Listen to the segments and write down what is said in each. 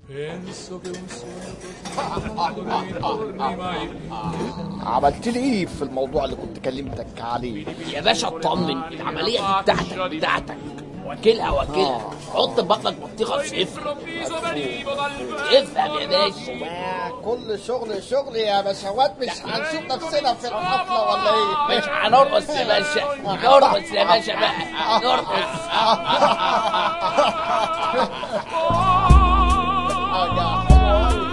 Penso che un sogno così non ritorni mai più. عملت لي ايه في الموضوع اللي كنت كلمتك عليه يا باشا اطمن العملية دي بتاعتك بتاعتك واكلها واكلها حط في بطنك بطيخة صفر Improvviso venivo dal افهم يا باشا آه، كل شغل شغل يا باشوات مش هنشوف نفسنا في الحفلة ولا ايه مش هنرقص يا باشا نرقص يا باشا بقى نرقص حاجة حلوة أوي.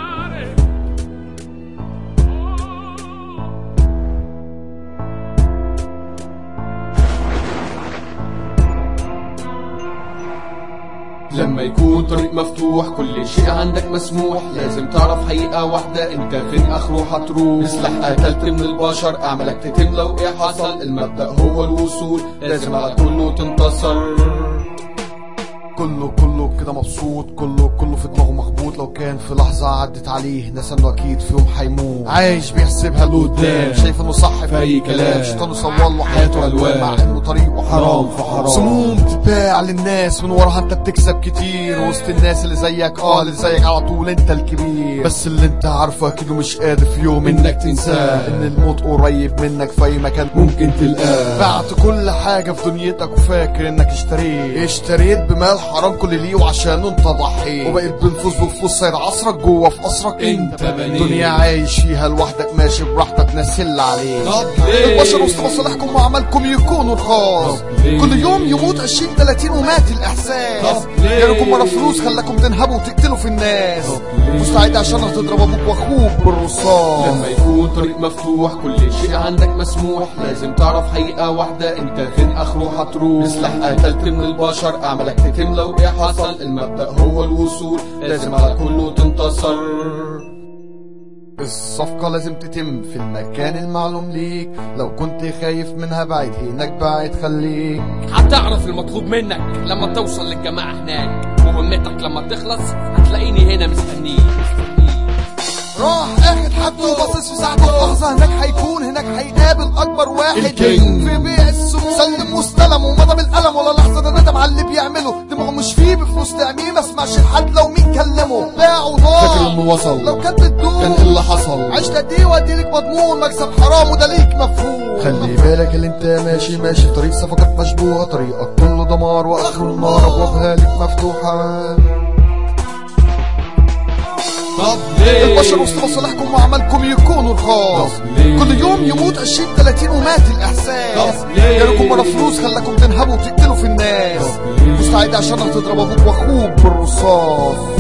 لما يكون طريق مفتوح كل شيء عندك مسموح لازم تعرف حقيقة واحدة انت فين اخره هتروح اصلح قتلت من البشر اعمالك تتم لو ايه حصل المبدأ هو الوصول لازم على كله تنتصر كله كله كده مبسوط كله كله في دماغه مخبوط لو كان في لحظة عدت عليه ناس انه اكيد في يوم هيموت عايش بيحسبها لقدام شايف انه صح في اي كلام شيطانه صور له حياته الوان مع انه طريقه حرام في حرام سموم تتباع للناس من وراها انت بتكسب كتير وسط الناس اللي زيك اه اللي زيك على طول انت الكبير بس اللي انت عارفه اكيد مش قادر في يوم انك تنساه ان الموت قريب منك في اي مكان ممكن تلقاه بعت كل حاجة في دنيتك وفاكر انك اشتريت اشتريت بمال حرام كل ليه وعشانه انت ضحيت وبقيت بالفلوس وفلوس صاير عصرك جوه في قصرك انت بنيت. دنيا عايش فيها لوحدك ماشي براحتك ناس اللي عليك طب ليه؟ البشر وسط مصالحكم وعملكم يكونوا رخاص طب ليه؟ كل يوم يموت 20 30 ومات الاحساس طب ليه؟ جالكم ورا فلوس خلاكم تنهبوا وتقتلوا في الناس طب ليه؟ مستعد عشان تضرب ابوك واخوك بالرصاص لما يكون طريق مفتوح كل شيء عندك مسموح لازم تعرف حقيقة واحدة انت فين اخره هتروح اصلح قتلت من البشر اعمالك تتم لو ايه حصل المبدأ هو الوصول لازم على كله تنتصر الصفقة لازم تتم في المكان المعلوم ليك لو كنت خايف منها بعيد هناك بعيد خليك هتعرف المطلوب منك لما توصل للجماعة هناك مهمتك لما تخلص هتلاقيني هنا مستنيك راح اخد حد وباصص في ساعته لحظة هناك هيكون هناك هيقابل اكبر واحد الكينج. في بيع السموم سلم واستلم ومضى بالقلم ولا لحظة ده ندم على اللي بيعمله دماغه مش فيه بفلوس تعميه ما اسمعش لحد لو مين كلمه باع وضاع فاكر انه وصل لو كان بتدوم كان ايه اللي حصل عشت قد ايه واديلك مضمون مكسب حرام وده ليك مفهوم خلي بالك اللي انت ماشي ماشي في طريق صفقات مشبوهة طريقك كله دمار واخره النار ابوابها لك مفتوحة طب ليه البشر وسط مصالحكم وعملكم يكونوا رخاص طب ليه؟ كل يوم يموت 20 30 ومات الاحساس طب ليه؟ جالكم ورا فلوس خلاكم تنهبوا وتقتلوا في الناس طب ليه؟ مستعد عشان تضرب ابوك واخوك بالرصاص